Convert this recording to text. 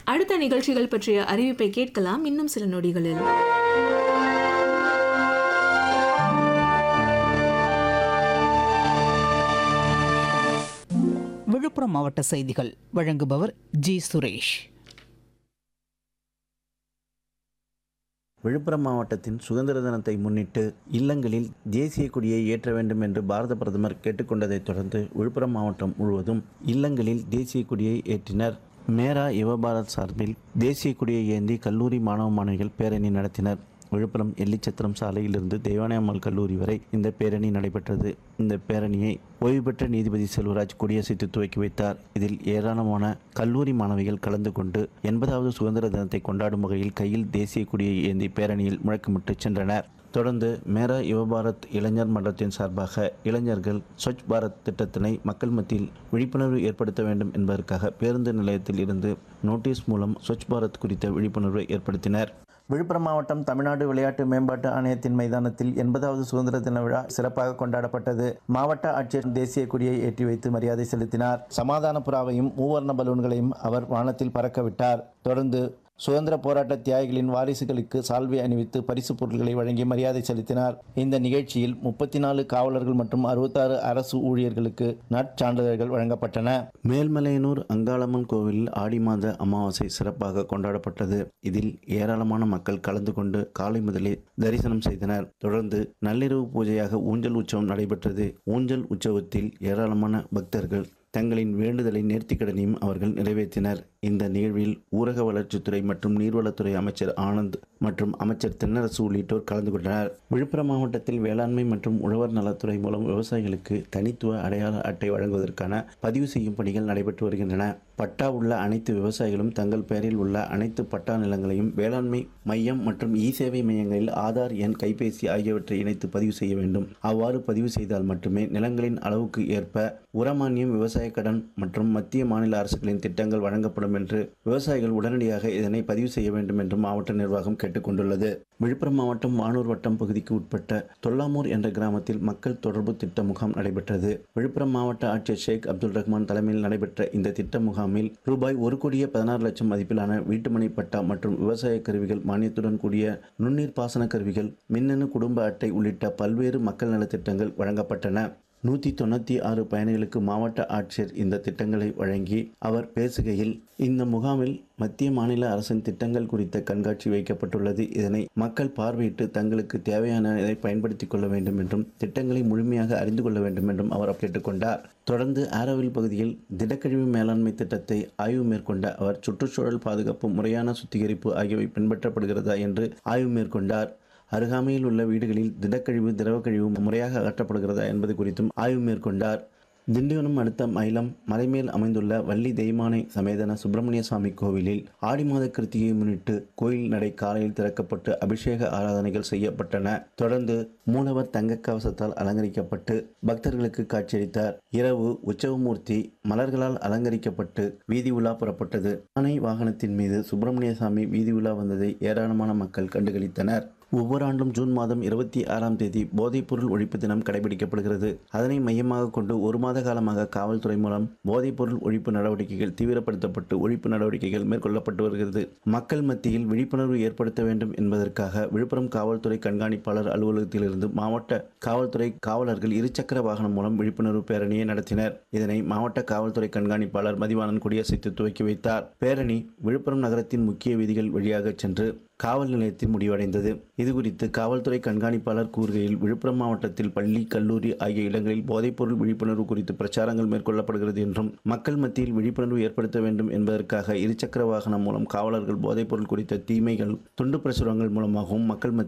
அடுத்த நிகழ்ச்சிகள் பற்றிய அறிவிப்பை கேட்கலாம் இன்னும் சில நொடிகளில் விழுப்புரம் மாவட்ட செய்திகள் வழங்குபவர் ஜி சுரேஷ் விழுப்புரம் மாவட்டத்தின் சுதந்திர தினத்தை முன்னிட்டு இல்லங்களில் தேசிய கொடியை ஏற்ற வேண்டும் என்று பாரத பிரதமர் கேட்டுக்கொண்டதைத் தொடர்ந்து விழுப்புரம் மாவட்டம் முழுவதும் இல்லங்களில் தேசிய கொடியை ஏற்றினர் மேரா யுவபாரத் சார்பில் தேசிய கொடியை ஏந்தி கல்லூரி மாணவ மாணவிகள் பேரணி நடத்தினர் விழுப்புரம் எல்லிச்சத்திரம் சாலையிலிருந்து தெய்வானையம்மாள் கல்லூரி வரை இந்த பேரணி நடைபெற்றது இந்த பேரணியை ஓய்வு பெற்ற நீதிபதி செல்வராஜ் கொடியசைத்து துவக்கி வைத்தார் இதில் ஏராளமான கல்லூரி மாணவிகள் கலந்து கொண்டு எண்பதாவது சுதந்திர தினத்தை கொண்டாடும் வகையில் கையில் தேசிய கொடியை ஏந்தி பேரணியில் முழக்கமிட்டு சென்றனர் தொடர்ந்து மேரா யுவபாரத் இளைஞர் மன்றத்தின் சார்பாக இளைஞர்கள் ஸ்வச் பாரத் திட்டத்தினை மக்கள் மத்தியில் விழிப்புணர்வு ஏற்படுத்த வேண்டும் என்பதற்காக பேருந்து நிலையத்தில் இருந்து நோட்டீஸ் மூலம் ஸ்வச் பாரத் குறித்த விழிப்புணர்வை ஏற்படுத்தினர் விழுப்புரம் மாவட்டம் தமிழ்நாடு விளையாட்டு மேம்பாட்டு ஆணையத்தின் மைதானத்தில் எண்பதாவது சுதந்திர தின விழா சிறப்பாக கொண்டாடப்பட்டது மாவட்ட ஆட்சியர் தேசிய கொடியை ஏற்றி வைத்து மரியாதை செலுத்தினார் சமாதான புறாவையும் மூவர்ண பலூன்களையும் அவர் வானத்தில் பறக்கவிட்டார் தொடர்ந்து சுதந்திர போராட்ட தியாகிகளின் வாரிசுகளுக்கு சால்வை அணிவித்து பரிசு பொருட்களை வழங்கி மரியாதை செலுத்தினார் இந்த நிகழ்ச்சியில் முப்பத்தி நாலு காவலர்கள் மற்றும் அறுபத்தாறு அரசு ஊழியர்களுக்கு நற்சான்றிதழ்கள் வழங்கப்பட்டன மேல்மலையனூர் அங்காளம்மன் கோவிலில் ஆடி மாத அமாவாசை சிறப்பாக கொண்டாடப்பட்டது இதில் ஏராளமான மக்கள் கலந்து கொண்டு காலை முதலே தரிசனம் செய்தனர் தொடர்ந்து நள்ளிரவு பூஜையாக ஊஞ்சல் உற்சவம் நடைபெற்றது ஊஞ்சல் உற்சவத்தில் ஏராளமான பக்தர்கள் தங்களின் வேண்டுதலை நேர்த்திக்கடனையும் அவர்கள் நிறைவேற்றினர் இந்த நிகழ்வில் ஊரக வளர்ச்சித்துறை மற்றும் நீர்வளத்துறை அமைச்சர் ஆனந்த் மற்றும் அமைச்சர் தென்னரசு உள்ளிட்டோர் கலந்து கொண்டனர் விழுப்புரம் மாவட்டத்தில் வேளாண்மை மற்றும் உழவர் நலத்துறை மூலம் விவசாயிகளுக்கு தனித்துவ அடையாள அட்டை வழங்குவதற்கான பதிவு செய்யும் பணிகள் நடைபெற்று வருகின்றன பட்டா உள்ள அனைத்து விவசாயிகளும் தங்கள் பெயரில் உள்ள அனைத்து பட்டா நிலங்களையும் வேளாண்மை மையம் மற்றும் இ சேவை மையங்களில் ஆதார் எண் கைபேசி ஆகியவற்றை இணைத்து பதிவு செய்ய வேண்டும் அவ்வாறு பதிவு செய்தால் மட்டுமே நிலங்களின் அளவுக்கு ஏற்ப உரமானியம் விவசாய கடன் மற்றும் மத்திய மாநில அரசுகளின் திட்டங்கள் வழங்கப்படும் என்று விவசாயிகள் உடனடியாக இதனை பதிவு செய்ய வேண்டும் என்று மாவட்ட நிர்வாகம் கேட்டுக்கொண்டுள்ளது விழுப்புரம் மாவட்டம் வானூர் வட்டம் பகுதிக்கு உட்பட்ட தொல்லாமூர் என்ற கிராமத்தில் மக்கள் தொடர்பு திட்ட முகாம் நடைபெற்றது விழுப்புரம் மாவட்ட ஆட்சியர் ஷேக் அப்துல் ரஹ்மான் தலைமையில் நடைபெற்ற இந்த திட்ட முகாமில் ரூபாய் ஒரு கோடியே பதினாறு லட்சம் மதிப்பிலான வீட்டுமனை பட்டா மற்றும் விவசாய கருவிகள் மானியத்துடன் கூடிய நுண்ணீர் பாசன கருவிகள் மின்னணு குடும்ப அட்டை உள்ளிட்ட பல்வேறு மக்கள் நலத்திட்டங்கள் வழங்கப்பட்டன நூற்றி தொண்ணூற்றி ஆறு பயணிகளுக்கு மாவட்ட ஆட்சியர் இந்த திட்டங்களை வழங்கி அவர் பேசுகையில் இந்த முகாமில் மத்திய மாநில அரசின் திட்டங்கள் குறித்த கண்காட்சி வைக்கப்பட்டுள்ளது இதனை மக்கள் பார்வையிட்டு தங்களுக்கு தேவையானதை பயன்படுத்திக் கொள்ள வேண்டும் என்றும் திட்டங்களை முழுமையாக அறிந்து கொள்ள வேண்டும் என்றும் அவர் கேட்டுக்கொண்டார் தொடர்ந்து ஆரோவில் பகுதியில் திடக்கழிவு மேலாண்மை திட்டத்தை ஆய்வு மேற்கொண்ட அவர் சுற்றுச்சூழல் பாதுகாப்பு முறையான சுத்திகரிப்பு ஆகியவை பின்பற்றப்படுகிறதா என்று ஆய்வு மேற்கொண்டார் அருகாமையில் உள்ள வீடுகளில் திடக்கழிவு திரவக்கழிவு முறையாக அகற்றப்படுகிறதா என்பது குறித்தும் ஆய்வு மேற்கொண்டார் திண்டிவனம் அடுத்த மயிலம் மலைமேல் அமைந்துள்ள வள்ளி தெய்மானை சமேதன சுப்பிரமணிய சுவாமி கோவிலில் ஆடி மாத கிருத்திகையை முன்னிட்டு கோயில் நடை காலையில் திறக்கப்பட்டு அபிஷேக ஆராதனைகள் செய்யப்பட்டன தொடர்ந்து மூலவர் தங்க கவசத்தால் அலங்கரிக்கப்பட்டு பக்தர்களுக்கு காட்சியளித்தார் இரவு உற்சவமூர்த்தி மலர்களால் அலங்கரிக்கப்பட்டு வீதி உலா புறப்பட்டது யானை வாகனத்தின் மீது சுப்பிரமணிய சாமி வீதி உலா வந்ததை ஏராளமான மக்கள் கண்டுகளித்தனர் ஒவ்வொரு ஆண்டும் ஜூன் மாதம் இருபத்தி ஆறாம் தேதி போதைப்பொருள் ஒழிப்பு தினம் கடைபிடிக்கப்படுகிறது அதனை மையமாக கொண்டு ஒரு மாத காலமாக காவல்துறை மூலம் போதைப்பொருள் ஒழிப்பு நடவடிக்கைகள் தீவிரப்படுத்தப்பட்டு ஒழிப்பு நடவடிக்கைகள் மேற்கொள்ளப்பட்டு வருகிறது மக்கள் மத்தியில் விழிப்புணர்வு ஏற்படுத்த வேண்டும் என்பதற்காக விழுப்புரம் காவல்துறை கண்காணிப்பாளர் அலுவலகத்திலிருந்து மாவட்ட காவல்துறை காவலர்கள் இருசக்கர வாகனம் மூலம் விழிப்புணர்வு பேரணியை நடத்தினர் இதனை மாவட்ட காவல்துறை கண்காணிப்பாளர் மதிவாணன் கொடியசைத்து துவக்கி வைத்தார் பேரணி விழுப்புரம் நகரத்தின் முக்கிய வீதிகள் வழியாக சென்று காவல் நிலையத்தில் முடிவடைந்தது இதுகுறித்து காவல்துறை கண்காணிப்பாளர் கூறுகையில் விழுப்புரம் மாவட்டத்தில் பள்ளி கல்லூரி ஆகிய இடங்களில் போதைப்பொருள் விழிப்புணர்வு குறித்து பிரச்சாரங்கள் மேற்கொள்ளப்படுகிறது என்றும் மக்கள் மத்தியில் விழிப்புணர்வு ஏற்படுத்த வேண்டும் என்பதற்காக இருசக்கர வாகனம் மூலம் காவலர்கள் போதைப்பொருள் குறித்த தீமைகள் துண்டு பிரசுரங்கள் மூலமாகவும் மக்கள் மத்தியில்